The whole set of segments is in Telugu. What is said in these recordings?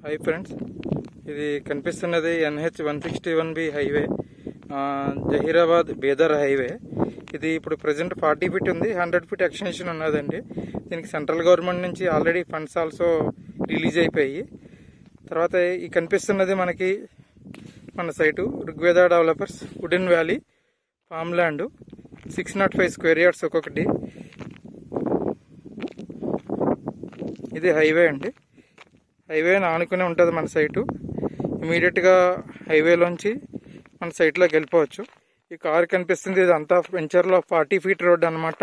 హాయ్ ఫ్రెండ్స్ ఇది కనిపిస్తున్నది NH one sixty one B highway ఆ, జహీరాబాద్ బేదర్ హైవే ఇది ఇప్పుడు ప్రజెంట్ ఫార్టీ ఫీట్ ఉంది హండ్రెడ్ ఫీట్ ఎక్స్టెన్షన్ ఉన్నదండి దీనికి సెంట్రల్ గవర్నమెంట్ నుంచి ఆల్రెడీ ఫండ్స్ ఆల్సో రిలీజ్ అయిపోయి తర్వాత ఈ కనిపిస్తున్నది మనకి మన site Rigveda developers wooden valley farm land six naught five square yards ఒక్కొక్కటి ఇది హైవే అండి హైవే ఆనుకునే ఉంటుంది మన సైటు ఇమీడియట్గా హైవేలోంచి మన సైట్లోకి వెళ్ళిపోవచ్చు ఈ కార్ కనిపిస్తుంది ఇదంతా వెంచర్లో ఫార్టీ ఫీట్ రోడ్ అనమాట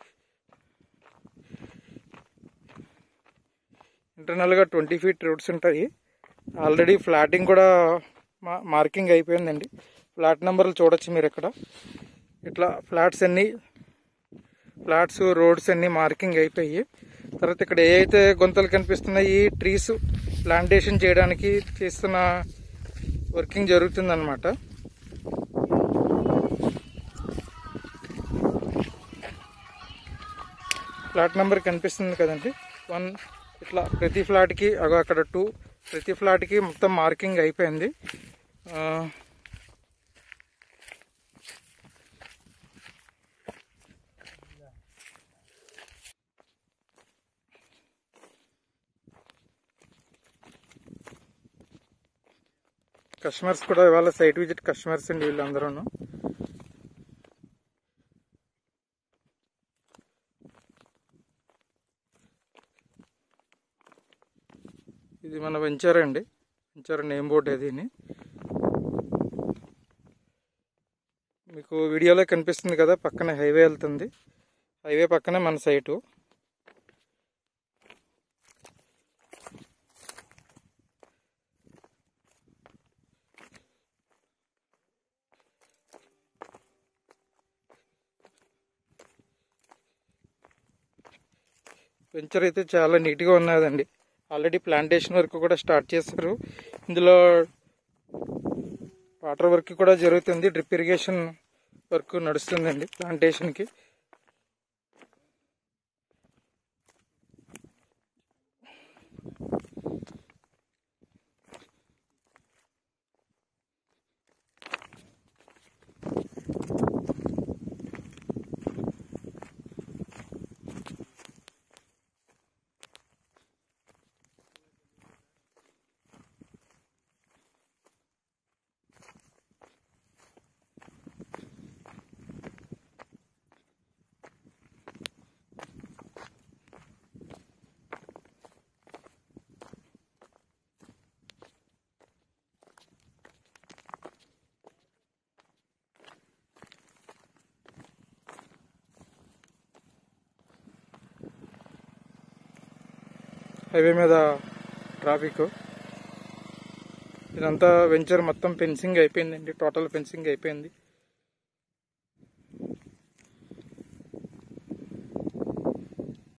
ఇంటర్నల్గా ట్వంటీ ఫీట్ రోడ్స్ ఉంటాయి ఆల్రెడీ ఫ్లాటింగ్ కూడా మా మార్కింగ్ అయిపోయిందండి ఫ్లాట్ నెంబర్లు చూడొచ్చు మీరు ఇక్కడ ఇట్లా ఫ్లాట్స్ అన్నీ ఫ్లాట్స్ రోడ్స్ అన్నీ మార్కింగ్ అయిపోయి తర్వాత ఇక్కడ ఏ అయితే గుంతలు కనిపిస్తున్నాయి ఈ ట్రీస్ ప్లాంటేషన్ చేయడానికి చేస్తున్న వర్కింగ్ జరుగుతుందన్నమాట ఫ్లాట్ నెంబర్ కనిపిస్తుంది కదండి వన్ ఇట్లా ప్రతి ఫ్లాట్కి అగో అక్కడ టూ ప్రతి ఫ్లాట్కి మొత్తం మార్కింగ్ అయిపోయింది ఆ, కస్టమర్స్ కూడా ఇవాళ సైట్ విజిట్ కస్టమర్స్ అండి వీళ్ళందరూ ఇది మన వెంచర్ అండి వెంచర్ నేమ్ బోర్డ్ ఇది మీకు వీడియోలో కనిపిస్తుంది కదా పక్కన హైవే వెళ్తుంది హైవే పక్కనే మన సైటు వెంచర్ అయితే చాలా నీట్గా ఉన్నదండి ఆల్రెడీ ప్లాంటేషన్ వర్క్ కూడా స్టార్ట్ చేశారు ఇందులో వాటర్ వర్క్ కూడా జరుగుతుంది డ్రిప్ ఇరిగేషన్ వర్క్ నడుస్తుందండి ప్లాంటేషన్కి హైవే మీద ట్రాఫిక్ ఇదంతా వెంచర్ మొత్తం ఫెన్సింగ్ అయిపోయిందండి టోటల్ ఫెన్సింగ్ అయిపోయింది